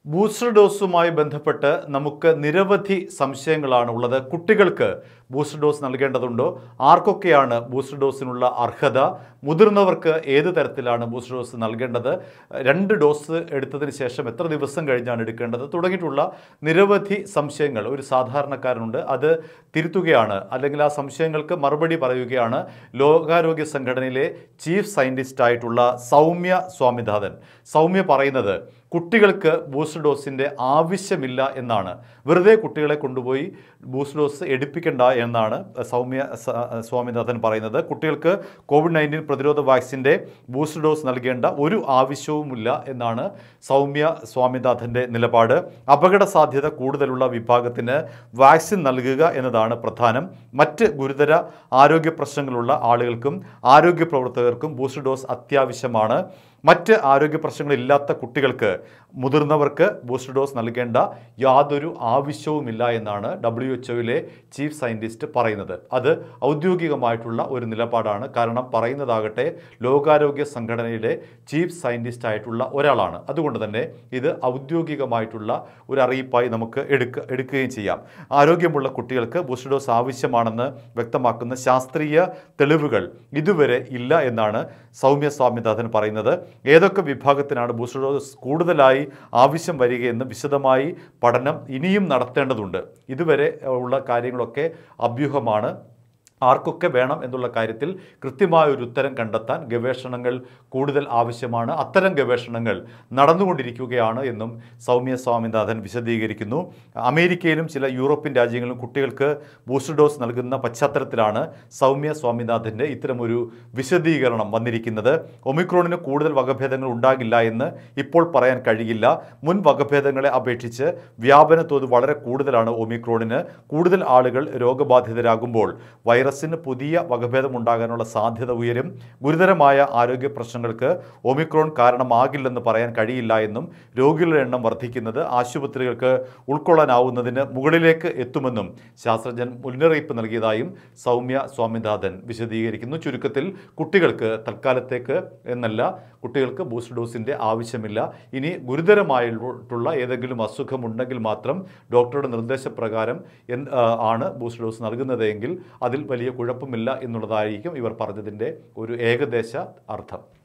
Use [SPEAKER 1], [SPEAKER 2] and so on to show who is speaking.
[SPEAKER 1] booster ഡോസുമായി ബന്ധപ്പെട്ട് നമുക്ക് നിരവധി സംശയങ്ങളാണ് ഉള്ളത് കുട്ടികൾക്ക് ബൂസ്റ്റർ ഡോസ് നൽകേണ്ടതുണ്ടോ ആർക്കൊക്കെയാണ് ബൂസ്റ്റർ ഡോസിനുള്ള അർഹത മുതിർന്നവർക്ക് ഏത് തരത്തിലാണ് ബൂസ്റ്റർ ഡോസ് നൽകേണ്ടത് രണ്ട് ഡോസ് എടുത്തതിന് ശേഷം എത്ര ദിവസം കഴിഞ്ഞാണ് എടുക്കേണ്ടത് തുടങ്ങിയിട്ടുള്ള നിരവധി സംശയങ്ങൾ ഒരു സാധാരണക്കാരനുണ്ട് അത് തിരുത്തുകയാണ് അല്ലെങ്കിൽ ആ സംശയങ്ങൾക്ക് മറുപടി പറയുകയാണ് ലോകാരോഗ്യ സംഘടനയിലെ ചീഫ് സയൻറ്റിസ്റ്റ് ആയിട്ടുള്ള സൗമ്യ സ്വാമിനാഥൻ സൗമ്യ പറയുന്നത് കുട്ടികൾക്ക് ബൂസ്റ്റർ ഡോസിൻ്റെ ആവശ്യമില്ല എന്നാണ് വെറുതെ കുട്ടികളെ കൊണ്ടുപോയി ബൂസ്റ്റർ ഡോസ് എടുപ്പിക്കേണ്ട എന്നാണ് സൗമ്യ സ- സ്വാമിനാഥൻ പറയുന്നത് കുട്ടികൾക്ക് കോവിഡ് നയൻറ്റീൻ പ്രതിരോധ വാക്സിൻ്റെ ബൂസ്റ്റർ ഡോസ് നൽകേണ്ട ഒരു ആവശ്യവുമില്ല എന്നാണ് സൗമ്യ സ്വാമിനാഥൻ്റെ നിലപാട് അപകട സാധ്യത കൂടുതലുള്ള വിഭാഗത്തിന് വാക്സിൻ നൽകുക എന്നതാണ് പ്രധാനം മറ്റ് ഗുരുതര ആരോഗ്യ പ്രശ്നങ്ങളുള്ള ആളുകൾക്കും ആരോഗ്യ പ്രവർത്തകർക്കും ബൂസ്റ്റർ ഡോസ് അത്യാവശ്യമാണ് മറ്റ് ആരോഗ്യ പ്രശ്നങ്ങളില്ലാത്ത കുട്ടികൾക്ക് മുതിർന്നവർക്ക് ബൂസ്റ്റർ ഡോസ് നൽകേണ്ട യാതൊരു ആവശ്യവുമില്ല എന്നാണ് ഡബ്ല്യു എച്ച് ഒയിലെ ചീഫ് സയൻറ്റിസ്റ്റ് പറയുന്നത് അത് ഔദ്യോഗികമായിട്ടുള്ള ഒരു നിലപാടാണ് കാരണം പറയുന്നതാകട്ടെ ലോകാരോഗ്യ സംഘടനയിലെ ചീഫ് സയൻറ്റിസ്റ്റ് ആയിട്ടുള്ള ഒരാളാണ് അതുകൊണ്ട് തന്നെ ഇത് ഔദ്യോഗികമായിട്ടുള്ള ഒരു അറിയിപ്പായി നമുക്ക് എടുക്ക എടുക്കുകയും ചെയ്യാം ആരോഗ്യമുള്ള കുട്ടികൾക്ക് ബൂസ്റ്റർ ഡോസ് ആവശ്യമാണെന്ന് വ്യക്തമാക്കുന്ന ശാസ്ത്രീയ തെളിവുകൾ ഇതുവരെ ഇല്ല എന്നാണ് സൗമ്യ സ്വാമിനാഥൻ പറയുന്നത് ഏതൊക്കെ വിഭാഗത്തിനാണ് ബൂസ്റ്റർ ഡോസ് കൂടുതലായി ആവശ്യം വരികയെന്ന് വിശദമായി പഠനം ഇനിയും നടത്തേണ്ടതുണ്ട് ഇതുവരെ ഉള്ള കാര്യങ്ങളൊക്കെ അഭ്യൂഹമാണ് ആർക്കൊക്കെ വേണം എന്നുള്ള കാര്യത്തിൽ കൃത്യമായ ഒരു ഉത്തരം കണ്ടെത്താൻ ഗവേഷണങ്ങൾ കൂടുതൽ ആവശ്യമാണ് അത്തരം ഗവേഷണങ്ങൾ നടന്നുകൊണ്ടിരിക്കുകയാണ് എന്നും സൗമ്യ സ്വാമിനാഥൻ വിശദീകരിക്കുന്നു അമേരിക്കയിലും ചില യൂറോപ്യൻ രാജ്യങ്ങളിലും കുട്ടികൾക്ക് ബൂസ്റ്റർ ഡോസ് നൽകുന്ന പശ്ചാത്തലത്തിലാണ് സൗമ്യ സ്വാമിനാഥൻ്റെ ഇത്തരമൊരു വിശദീകരണം വന്നിരിക്കുന്നത് ഒമിക്രോണിന് കൂടുതൽ വകഭേദങ്ങൾ ഉണ്ടാകില്ല എന്ന് ഇപ്പോൾ പറയാൻ കഴിയില്ല മുൻ വകഭേദങ്ങളെ അപേക്ഷിച്ച് വ്യാപന തോത് വളരെ കൂടുതലാണ് ഒമിക്രോണിന് കൂടുതൽ ആളുകൾ രോഗബാധിതരാകുമ്പോൾ വൈറസിന് പുതിയ വകഭേദം ഉണ്ടാകാനുള്ള സാധ്യത ഉയരും ഗുരുതരമായ ആരോഗ്യ പ്രശ്നങ്ങൾക്ക് ഒമിക്രോൺ കാരണമാകില്ലെന്ന് പറയാൻ കഴിയില്ല എന്നും രോഗികളുടെ എണ്ണം വർദ്ധിക്കുന്നത് ആശുപത്രികൾക്ക് ഉൾക്കൊള്ളാനാവുന്നതിന് മുകളിലേക്ക് എത്തുമെന്നും ശാസ്ത്രജ്ഞൻ മുന്നറിയിപ്പ് നൽകിയതായും സൗമ്യ സ്വാമിനാഥൻ വിശദീകരിക്കുന്നു ചുരുക്കത്തിൽ കുട്ടികൾക്ക് തൽക്കാലത്തേക്ക് എന്നല്ല കുട്ടികൾക്ക് ബൂസ്റ്റർ ഡോസിൻ്റെ ആവശ്യമില്ല ഇനി ഗുരുതരമായിട്ടുള്ള ഏതെങ്കിലും അസുഖമുണ്ടെങ്കിൽ മാത്രം ഡോക്ടറുടെ നിർദ്ദേശപ്രകാരം എന്ത് ആ, ആണ് ബൂസ്റ്റർ ഡോസ് നൽകുന്നതെങ്കിൽ അതിൽ വലിയ കുഴപ്പമില്ല എന്നുള്ളതായിരിക്കും ഇവർ പറഞ്ഞതിൻ്റെ ഒരു ഏകദേശ അർത്ഥം